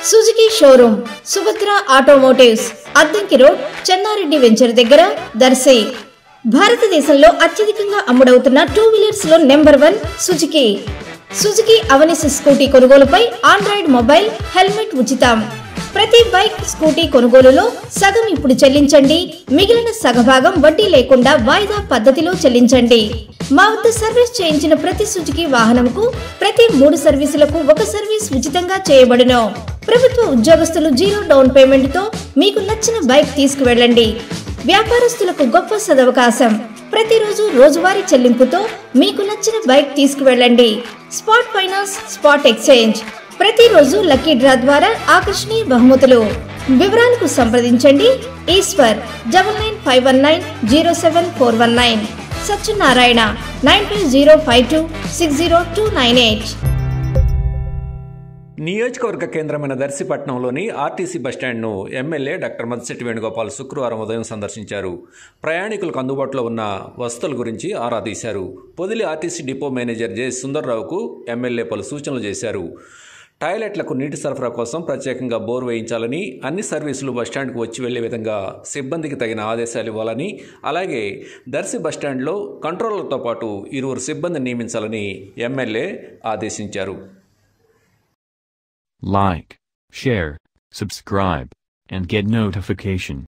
Suzuki showroom Subhadra automotives Addanki road Chennareddy venture దగ్గర దర్శి భారతదేశంలో అత్యధికంగా అమ్ముడవుతున్న టూ వీలర్స్ లో number one Suzuki Suzuki Avenis scooty కొనుగోలుపై ఆండ్రాయిడ్ మొబైల్ హెల్మెట్ ఉచితం ప్రతి బైక్ స్కూటీ కొనుగోలులో సగం ఇప్పుడు చెల్లించండి మిగిలిన సగభాగం వడ్డీ లేకుండా వాయిదా పద్ధతిలో చెల్లించండి మా వద్ద సర్వీస్ చేయించిన ప్రతి సుజుకి వాహనంకు ప్రతి మూడు సర్వీసులకు ఒక సర్వీస్ ఉచితంగా చేయబడును ప్రభుత్వ ఉద్యోగస్తులు జీరో డౌన్ పేమెంట్ తో మీకు నచ్చిన బైక్ తీసుకువెళ్ళండి వ్యాపారస్తులకు గొప్ప సదవకాశం ప్రతిరోజు రోజువారీ చెల్లింపుతో మీకు నచ్చిన బైక్ తీసుకువెళ్ళండి స్పాట్ ఫైనాన్స్ స్పాట్ ఎక్స్చేంజ్ ప్రతిరోజు లక్కీ డ్రా ద్వారా ఆకర్షణీయ బహుమతులు వివరాలకు సంప్రదించండి Eshwar double nine five one nine zero seven four one nine Satyanarayana nine five zero five two six zero two nine eight నియోజకవర్గ కేంద్రమైన దర్శిపట్నంలోని ఆర్టీసీ బస్టాండ్ను ఎమ్మెల్యే డాక్టర్ మద్దిశెట్టి వేణుగోపాల్ శుక్రవారం ఉదయం సందర్శించారు ప్రయాణికులకు అందుబాటులో ఉన్న వసతుల గురించి ఆరా తీశారు Podili RTC depot manager J సుందర్రావుకు ఎమ్మెల్యే పలు సూచనలు చేశారు టాయిలెట్లకు నీటి సరఫరా కోసం ప్రత్యేకంగా బోర్ వేయించాలని అన్ని సర్వీసులు బస్టాండ్కు వచ్చి వెళ్లే విధంగా సిబ్బందికి తగిన ఆదేశాలు ఇవ్వాలని అలాగే దర్శి బస్టాండ్లో కంట్రోలర్తో పాటు ఇరువురు సిబ్బందిని నియమించాలని ఎమ్మెల్యే ఆదేశించారు Like, share, subscribe, and get notification.